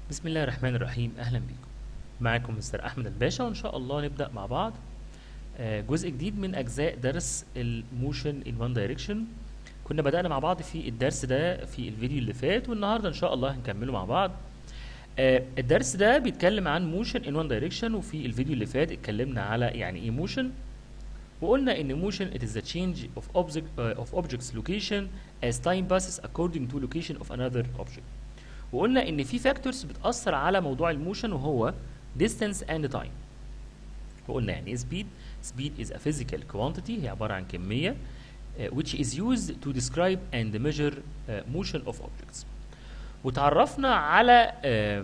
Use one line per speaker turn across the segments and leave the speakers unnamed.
بسم الله الرحمن الرحيم اهلا بيكم معاكم مستر احمد الباشا وان شاء الله نبدا مع بعض آه، جزء جديد من اجزاء درس الموشن ان وان دايركشن كنا بدانا مع بعض في الدرس ده في الفيديو اللي فات والنهارده ان شاء الله هنكمله مع بعض آه، الدرس ده بيتكلم عن موشن ان وان دايركشن وفي الفيديو اللي فات اتكلمنا على يعني ايه موشن وقلنا ان motion it is the change of object uh, of object's location as time passes according to location of another object وقلنا ان في فاكتورز بتاثر على موضوع الموشن وهو distance and time وقلنا يعني ايه speed speed is a physical quantity هي عباره عن كميه uh, which is used to describe and measure uh, motion of objects وتعرفنا على uh,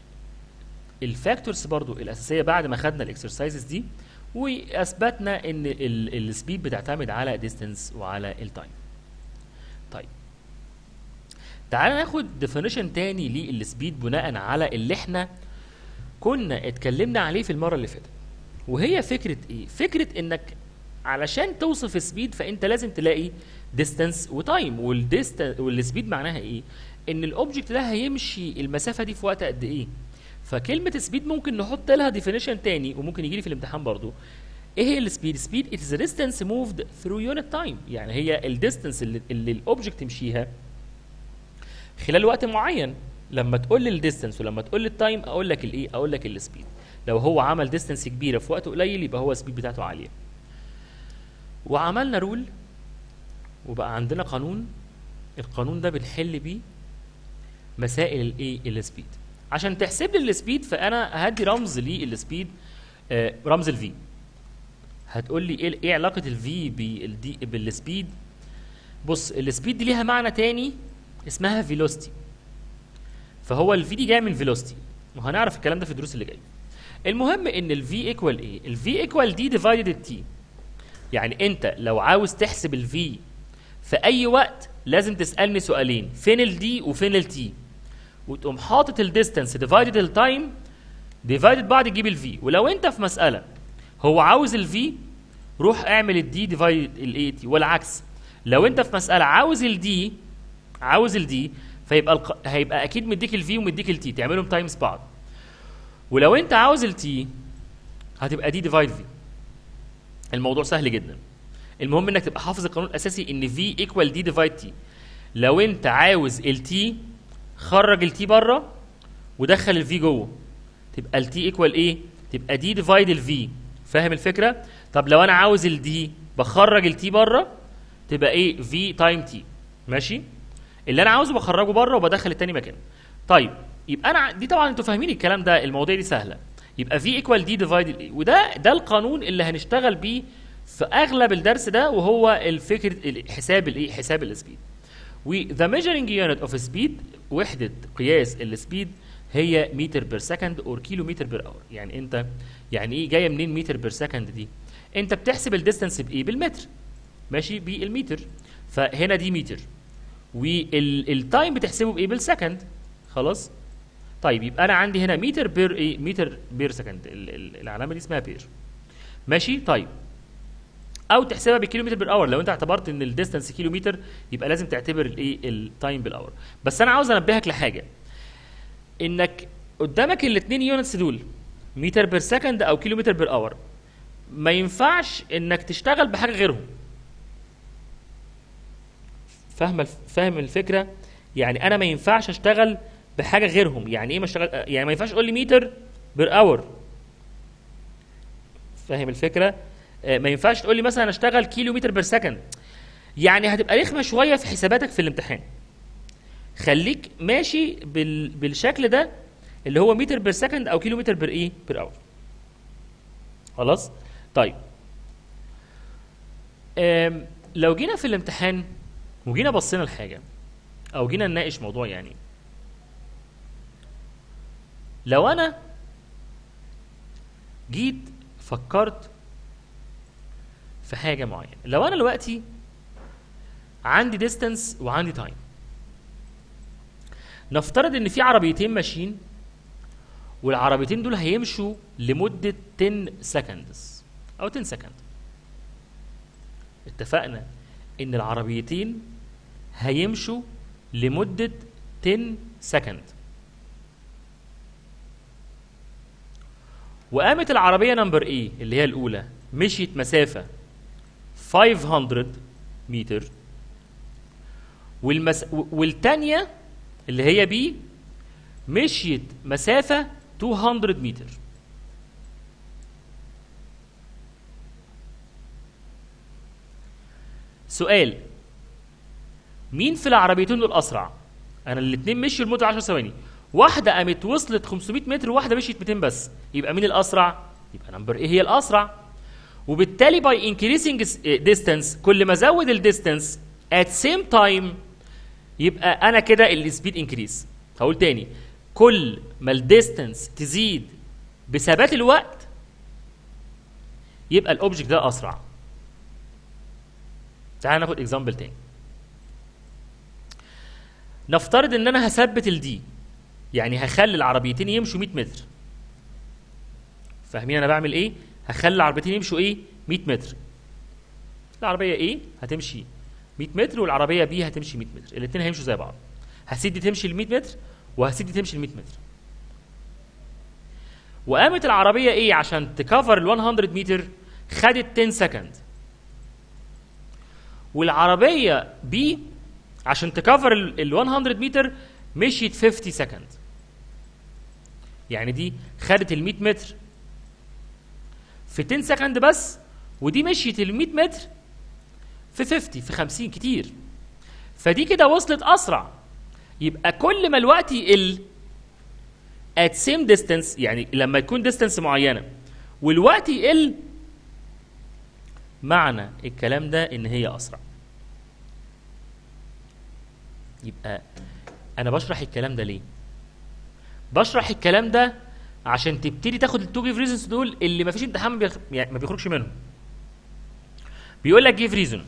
الفاكتورز برضو الاساسيه بعد ما خدنا الاكسرسايزز دي واثبتنا ان السبيد بتعتمد على ديستنس وعلى التايم طيب تعال ناخد ديفينيشن تاني للسبيد بناء على اللي احنا كنا اتكلمنا عليه في المره اللي فاتت وهي فكره ايه فكره انك علشان توصف السبيد فانت لازم تلاقي ديستنس وتايم والديستنس والسبيد معناها ايه ان الاوبجكت ده هيمشي المسافه دي في وقت قد ايه فكلمه سبيد ممكن نحط لها ديفينيشن تاني وممكن يجي لي في الامتحان برضو ايه هي السبيد سبيد it is the distance moved through unit time يعني هي الديستنس اللي, اللي الاوبجكت يمشيها خلال وقت معين لما تقول لي الديستنس ولما تقول لي التايم اقول لك الايه اقول لك السبيد لو هو عمل ديستنس كبيره في وقت قليل يبقى هو السبيد بتاعته عاليه وعملنا رول وبقى عندنا قانون القانون ده بنحل بيه مسائل الايه السبيد عشان تحسب لي السبيد فانا هدي رمز للسبيد آه رمز الفي هتقول لي ايه ايه علاقه الفي بالسبيد بص السبيد دي ليها معنى تاني اسمها فيلوستي فهو الفي دي جايه من فيلوستي وهنعرف الكلام ده في الدروس اللي جايه المهم ان الفي ايكوال ايه الفي ايكوال دي ديفايدد التي يعني انت لو عاوز تحسب الفي في اي وقت لازم تسالني سؤالين فين الدي وفين التي وتقوم حاطط الديستنس ديفايدد التايم ديفايدد بعض تجيب الفي ولو انت في مساله هو عاوز الفي روح اعمل الدي ديفايد الاي تي والعكس لو انت في مساله عاوز الدي عاوز الدي فيبقى الق... هيبقى اكيد مديك الفي ومديك التي تعملهم تايمز بعض ولو انت عاوز التي هتبقى دي ديفايد في الموضوع سهل جدا المهم انك تبقى حافظ القانون الاساسي ان في ايكوال دي ديفايد تي لو انت عاوز التي خرج التي بره ودخل الفي جوه تبقى التي ايكوال ايه تبقى دي ديفايد الفي فاهم الفكره طب لو انا عاوز الدي بخرج التي بره تبقى ايه في تايم تي ماشي اللي انا عاوزه بخرجه بره وبدخل التاني مكانه طيب يبقى انا دي طبعا انتوا فاهمين الكلام ده المواضيع دي سهله يبقى في ايكوال دي ديفايد ايه وده ده القانون اللي هنشتغل بيه في اغلب الدرس ده وهو الفكر حساب الايه حساب السبيد و the measuring unit of speed وحدة قياس السبيد هي متر بير سكند اور كيلو متر بير اور يعني انت يعني ايه جايه منين متر بير سكند دي انت بتحسب الديستانس بايه بالمتر ماشي بالمتر فهنا دي متر والتايم بتحسبه بايه بالسكند خلاص طيب يبقى انا عندي هنا متر بير ايه متر بير سكند العلامه دي اسمها بير ماشي طيب او تحسبها بالكيلومتر بالاور لو انت اعتبرت ان الديستانس كيلومتر يبقى لازم تعتبر الايه التايم بالاور بس انا عاوز انبهك لحاجه انك قدامك الاثنين يونتس دول متر بير سكند او كيلومتر بير اور ما ينفعش انك تشتغل بحاجه غيرهم فاهم فاهم الفكره يعني انا ما ينفعش اشتغل بحاجه غيرهم يعني ايه ما اشتغل يعني ما ينفعش تقول لي متر بير اور فاهم الفكره ما ينفعش تقول لي مثلا اشتغل كيلو متر بير سكند يعني هتبقى رخمه شويه في حساباتك في الامتحان خليك ماشي بال... بالشكل ده اللي هو متر بير سكند او كيلو متر بير ايه بير اور خلاص طيب أم... لو جينا في الامتحان وجينا بصينا لحاجه او جينا نناقش موضوع يعني لو انا جيت فكرت في حاجه معينه لو انا دلوقتي عندي ديستانس وعندي تايم نفترض ان في عربيتين ماشيين والعربيتين دول هيمشوا لمده 10 سكندز او 10 سكند اتفقنا ان العربيتين هيمشوا لمده 10 سكند وقامت العربيه نمبر ايه اللي هي الاولى مشيت مسافه 500 متر والمس... والتانية اللي هي بي مشيت مسافة 200 متر سؤال مين في العربيتين دول اسرع انا الاثنين مشيوا لمده 10 ثواني واحده قامت وصلت 500 متر وواحده مشيت 200 بس يبقى مين الاسرع يبقى نمبر ايه هي الاسرع وبالتالي باي انكريسنج ديستانس كل ما ازود الديستانس ات سيم تايم يبقى انا كده السبيد انكريس هقول تاني كل ما الديستانس تزيد بثبات الوقت يبقى الاوبجكت ده اسرع تعال ناخد اكزامبل تاني نفترض ان انا هثبت الدي يعني هخلي العربيتين يمشوا 100 متر فاهمين انا بعمل ايه هخلي العربيتين يمشوا ايه 100 متر العربيه ايه هتمشي 100 متر والعربيه بي هتمشي 100 متر الاثنين هيمشوا زي بعض هسيب دي تمشي ل 100 متر وهسيب دي تمشي ل 100 متر وقامت العربيه ايه عشان تكفر ال 100 متر خدت 10 سكند والعربيه بي عشان تكفر ال 100 متر مشيت 50 سكند يعني دي خدت ال 100 متر في 10 سكند بس ودي مشيت ال 100 متر في 50 في 50 كتير فدي كده وصلت اسرع يبقى كل ما الوقت يقل at same distance يعني لما يكون distance معينه والوقت يقل معنى الكلام ده ان هي اسرع يبقى انا بشرح الكلام ده ليه بشرح الكلام ده عشان تبتدي تاخد التو جيف ريزونز دول اللي ما فيش امتحان ما بيخ- يعني ما بيخرجش منهم بيقول لك جيف ريزون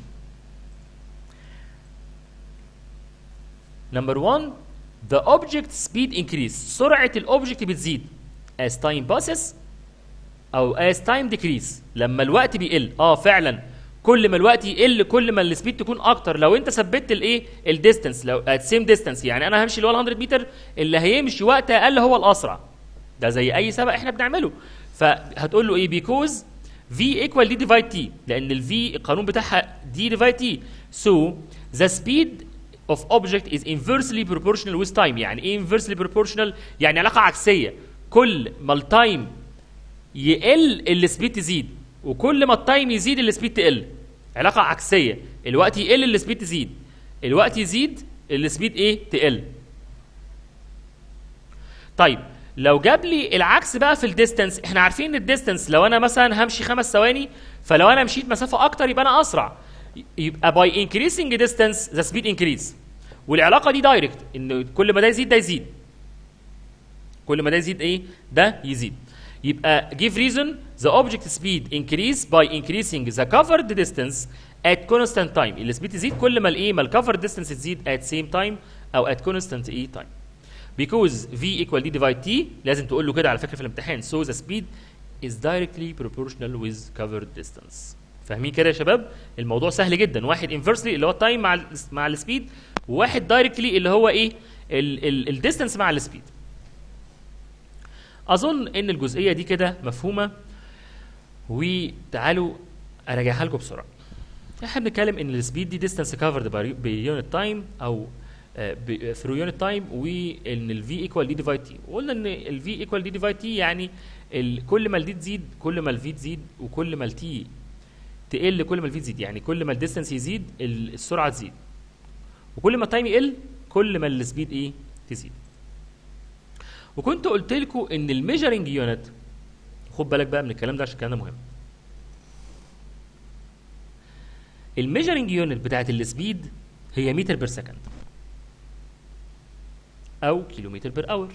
نمبر 1 the object speed increase سرعه الاوبجكت بتزيد as time passes او as time decrease لما الوقت بيقل اه فعلا كل ما الوقت يقل كل ما السبيد تكون اكتر لو انت ثبتت الايه الديستنس لو at same distance يعني انا همشي اللي هو 100 متر اللي هيمشي وقت اقل هو الاسرع ده زي اي سبق احنا بنعمله فهتقول له ايه بيكوز v equal d divide t لان ال v القانون بتاعها d divide t so the speed of object is inversely proportional with time يعني ايه inversely proportional يعني علاقه عكسيه كل ما التايم يقل السبيد تزيد وكل ما التايم يزيد السبيد تقل علاقه عكسيه الوقت يقل السبيد تزيد الوقت يزيد السبيد ايه تقل طيب لو جاب لي العكس بقى في الديستنس احنا عارفين ان الديستنس لو انا مثلا همشي خمس ثواني فلو انا مشيت مسافه اكتر يبقى انا اسرع يبقى باي انكريسنج ديستنس ذا سبيد انكريز والعلاقه دي دايركت ان كل ما ده يزيد ده يزيد كل ما ده يزيد ايه ده يزيد يبقى give reason the object speed increase by increasing the covered distance at constant time السبيد تزيد كل ما الايه ما الكفر distance تزيد at same time او at constant ايه time because v equal d divide t لازم تقول له كده على فكره في الامتحان so the speed is directly proportional with covered distance فاهمين كده يا شباب الموضوع سهل جدا واحد inversely اللي هو التايم مع ال مع السبيد وواحد directly اللي هو ايه الديستنس مع السبيد اظن ان الجزئيه دي كده مفهومه وتعالوا اراجعها لكم بسرعه احنا بنتكلم ان السبيد دي ديستانس كفرد بيونت تايم او ثرو يونت تايم وان الفي ايكوال دي ديفايد تي وقلنا ان الفي ايكوال دي ديفايد تي يعني ال- كل ما الدي تزيد كل ما الفي تزيد وكل ما التي تقل كل ما الفي تزيد يعني كل ما الديستانس يزيد ال- السرعه تزيد وكل ما التايم يقل كل ما السبيد ايه تزيد وكنت قلت لكم ان الميجرنج يونت خد بالك بقى من الكلام ده عشان الكلام ده مهم الميجرنج يونت بتاعت السبيد هي متر بير سكند او كيلومتر بير اور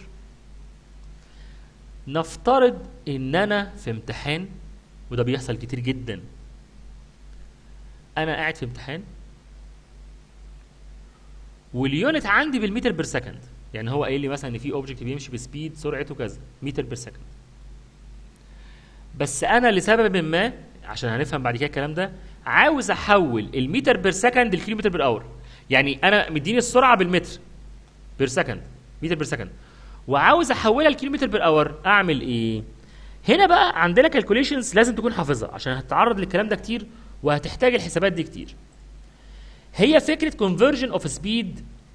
نفترض ان انا في امتحان وده بيحصل كتير جدا انا قاعد في امتحان واليونت عندي بالمتر بير سكند يعني هو قايل لي مثلا ان في اوبجكت بيمشي بسبيد سرعته كذا متر بير سكند بس انا لسبب ما عشان هنفهم بعد كده الكلام ده عاوز احول المتر بير سكند لكيلومتر بير اور يعني انا مديني السرعه بالمتر بير سكند متر بير سكند وعاوز احولها لكيلومتر بير اور اعمل ايه هنا بقى عندنا كالكوليشنز لازم تكون حافظها عشان هتتعرض للكلام ده كتير وهتحتاج الحسابات دي كتير هي فكره conversion of speed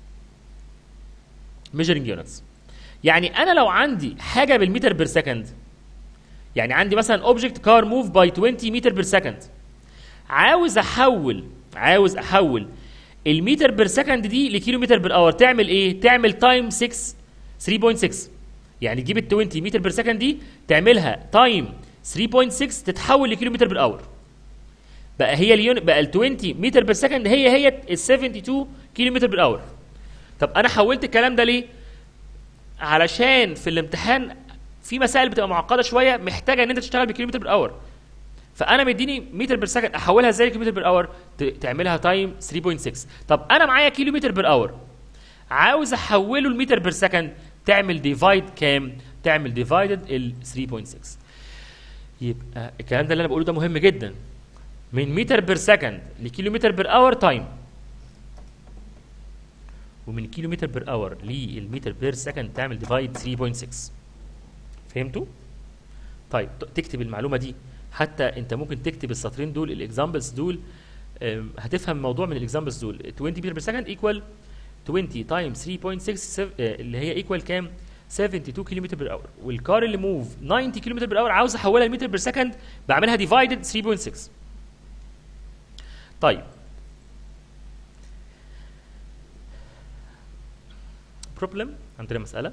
measuring units يعني انا لو عندي حاجه بالمتر بير سكند يعني عندي مثلا اوبجكت كار موف باي 20 متر بير سكند عاوز احول عاوز احول المتر بير سكند دي لكيلو متر بير اور تعمل ايه تعمل تايم 6 3.6 يعني تجيب ال 20 متر بير سكند دي تعملها تايم 3.6 تتحول لكيلو متر بير اور بقى هي اليونت بقى ال 20 متر بير سكند هي هي ال 72 كيلو متر بير اور طب انا حولت الكلام ده ليه علشان في الامتحان في مسائل بتبقى معقده شويه محتاجه ان انت تشتغل بكيلومتر بير اور فانا مديني متر بير سكند احولها ازاي كيلومتر بير اور تعملها تايم 3.6 طب انا معايا كيلومتر بير اور عاوز احوله لمتر بير سكند تعمل ديفايد كام تعمل ديفايدد ال 3.6 يبقى الكلام ده اللي انا بقوله ده مهم جدا من متر بير سكند لكيلومتر بير اور تايم ومن كيلومتر بير اور للمتر بير سكند تعمل ديفايد 3.6 فهمتوا؟ طيب ت- تكتب المعلومه دي حتى انت ممكن تكتب السطرين دول الاكزامبلز دول أم، هتفهم الموضوع من الاكزامبلز دول 20 متر بير سكند ايكوال 20 تايم 3.6 سف- آه، اللي هي ايكوال كام؟ 72 كيلومتر بير اور والكار اللي موف 90 كيلومتر بير اور عاوز احولها لمتر بير سكند بعملها ديفايدد 3.6 طيب بروبلم عندنا مسألة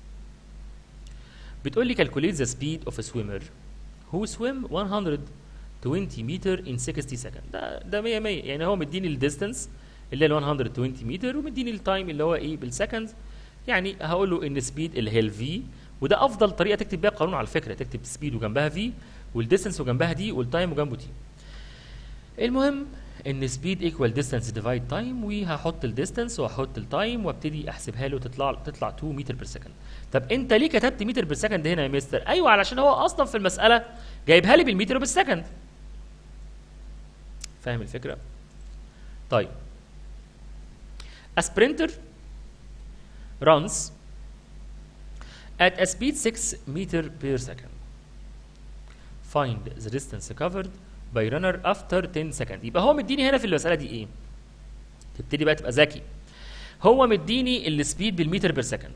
بتقول لي calculate the speed of a swimmer who swim 120 meter in 60 second ده ده 100 100 يعني هو مديني الديستنس اللي هي ال 120 متر ومديني التايم اللي هو ايه بالسكند يعني هقول له ان سبيد اللي هي الفي وده افضل طريقه تكتب بيها القانون على فكره تكتب سبيد وجنبها في والديستنس وجنبها دي والتايم وجنبه تي المهم ان سبيد ايكوال ديستانس ديفايد تايم وهحط الديستانس واحط التايم وابتدي احسبها له تطلع تطلع 2 متر بير سكند طب انت ليه كتبت متر بير سكند هنا يا مستر ايوه علشان هو اصلا في المساله جايبها لي بالمتر بالسكند فاهم الفكره طيب A sprinter runs at a speed 6 meter per second. Find the distance covered by runner after 10 second. يبقى هو مديني هنا في المسألة دي ايه؟ تبتدي بقى تبقى ذكي. هو مديني السبيد بالمتر بير سكند.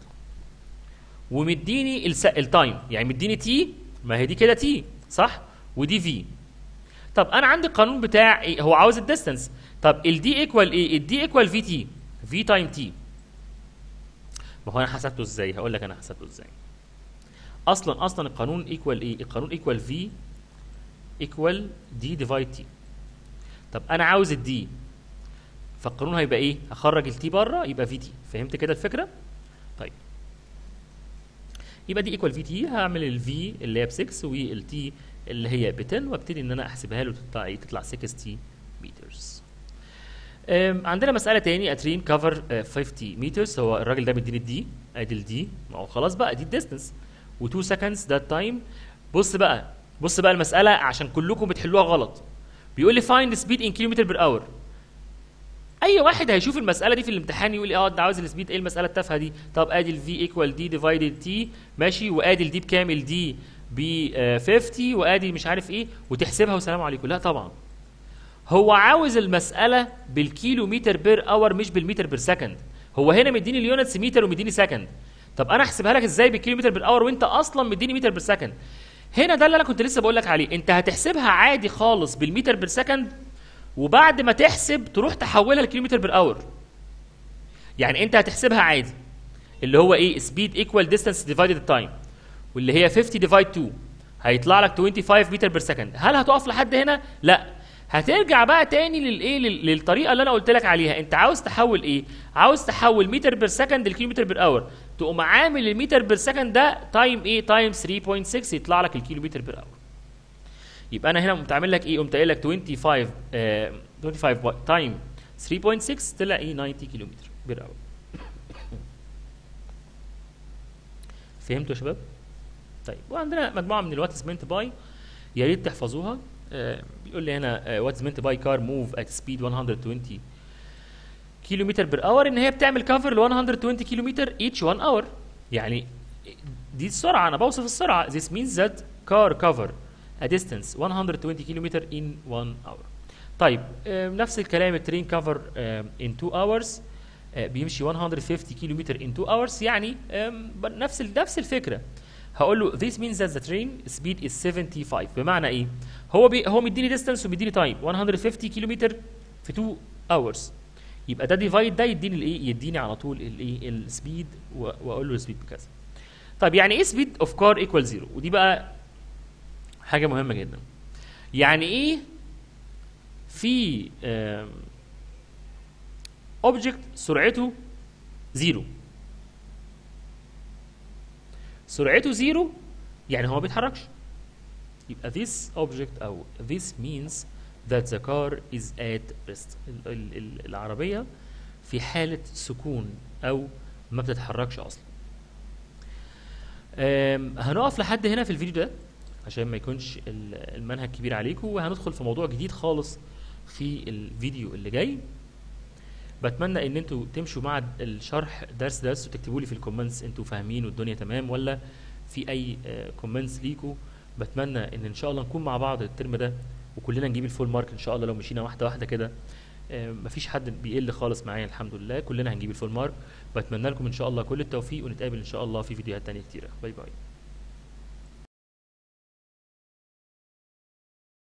ومديني الس... التايم يعني مديني تي ما هي دي كده تي صح؟ ودي في. طب انا عندي القانون بتاع إيه؟ هو عاوز الديستنس. طب الدي ايكوال ايه؟ الدي ايكوال في تي. في تايم تي. ما هو انا حسبته ازاي؟ هقول لك انا حسبته ازاي. اصلا اصلا القانون ايكوال ايه؟ القانون ايكوال في ايكوال دي ديفايد تي. طب انا عاوز الدي فالقانون هيبقى ايه؟ هخرج التي بره يبقى في تي، فهمت كده الفكره؟ طيب يبقى دي ايكوال في تي هعمل الفي اللي هي ب 6 والتي اللي هي ب 10 وابتدي ان انا احسبها له تطلع ايه؟ تطلع 60 مترز. أم، عندنا مسألة تاني اترين كفر 50 مترز هو الراجل ده مديني الدي ادي الدي ما هو خلاص بقى دي الديستنس و2 سكندز ده التايم بص بقى بص بقى المسألة عشان كلكم بتحلوها غلط بيقول لي فايند سبيد ان كيلومتر بير اور اي واحد هيشوف المساله دي في الامتحان يقول اه ده عاوز السبيد ايه المساله التافهه دي طب ادي الفي ايكوال دي ديفايدد تي ماشي وادي الدي بكام الدي ب 50 وادي مش عارف ايه وتحسبها والسلام عليكم لا طبعا هو عاوز المساله بالكيلو متر بير اور مش بالمتر بير سكند هو هنا مديني اليونتس متر ومديني سكند طب انا احسبها لك ازاي بالكيلو متر بير اور وانت اصلا مديني متر بير سكند هنا ده اللي انا كنت لسه بقول لك عليه انت هتحسبها عادي خالص بالمتر بير سكند وبعد ما تحسب تروح تحولها لكيلومتر بير اور يعني انت هتحسبها عادي اللي هو ايه سبيد ايكوال ديستانس ديفايدد تايم واللي هي 50 ديفايد 2 هيطلع لك 25 متر بير سكند هل هتقف لحد هنا لا هترجع بقى تاني للايه لل- للطريقه اللي انا قلت لك عليها انت عاوز تحول ايه عاوز تحول متر بير سكند لكيلومتر بير اور تقوم عامل المتر بير سكند ده تايم ايه تايم 3.6 يطلع لك الكيلومتر بير اور يبقى انا هنا قمت عامل لك ايه قمت قايل لك 25 آه 25 تايم 3.6 طلع ايه 90 كيلو متر بير اور فهمتوا يا شباب طيب وعندنا مجموعه من الواتس مينت باي يا ريت تحفظوها آه بيقول لي هنا واتس مينت باي كار موف ات سبيد 120 كيلو متر بير اور ان هي بتعمل كفر ل 120 كيلو متر each 1 اور يعني دي السرعه انا بوصف السرعه this means that car cover a distance 120 كيلومتر in 1 hour طيب آم، نفس الكلام الترين كفر in 2 hours آه، بيمشي 150 كيلومتر in 2 hours يعني آم، ب- نفس ال- نفس الفكره هقول له this means that the train speed is 75 بمعنى ايه هو بي هو مديني distance ومديني time 150 كيلومتر في 2 hours يبقى ده ديفايد ده يديني الايه يديني على طول الايه السبيد واقول له السبيد بكذا طيب يعني ايه سبيد اوف كار ايكوال زيرو ودي بقى حاجه مهمه جدا يعني ايه في اوبجكت سرعته زيرو سرعته زيرو يعني هو ما بيتحركش يبقى this object او this means that the car is at rest ال- ال- ال- العربية في حالة سكون او ما بتتحركش اصلا أم، هنقف لحد هنا في الفيديو ده عشان ما يكونش ال- المنهج كبير عليكم وهندخل في موضوع جديد خالص في الفيديو اللي جاي بتمنى ان انتوا تمشوا مع الشرح درس درس وتكتبوا لي في الكومنتس انتوا فاهمين والدنيا تمام ولا في اي كومنتس ليكوا بتمنى ان ان شاء الله نكون مع بعض الترم ده وكلنا نجيب الفول مارك ان شاء الله لو مشينا واحده واحده كده آه، مفيش حد بيقل خالص معايا الحمد لله كلنا هنجيب الفول مارك بتمنى لكم ان شاء الله كل التوفيق ونتقابل ان شاء الله في فيديوهات تانية كتيره باي باي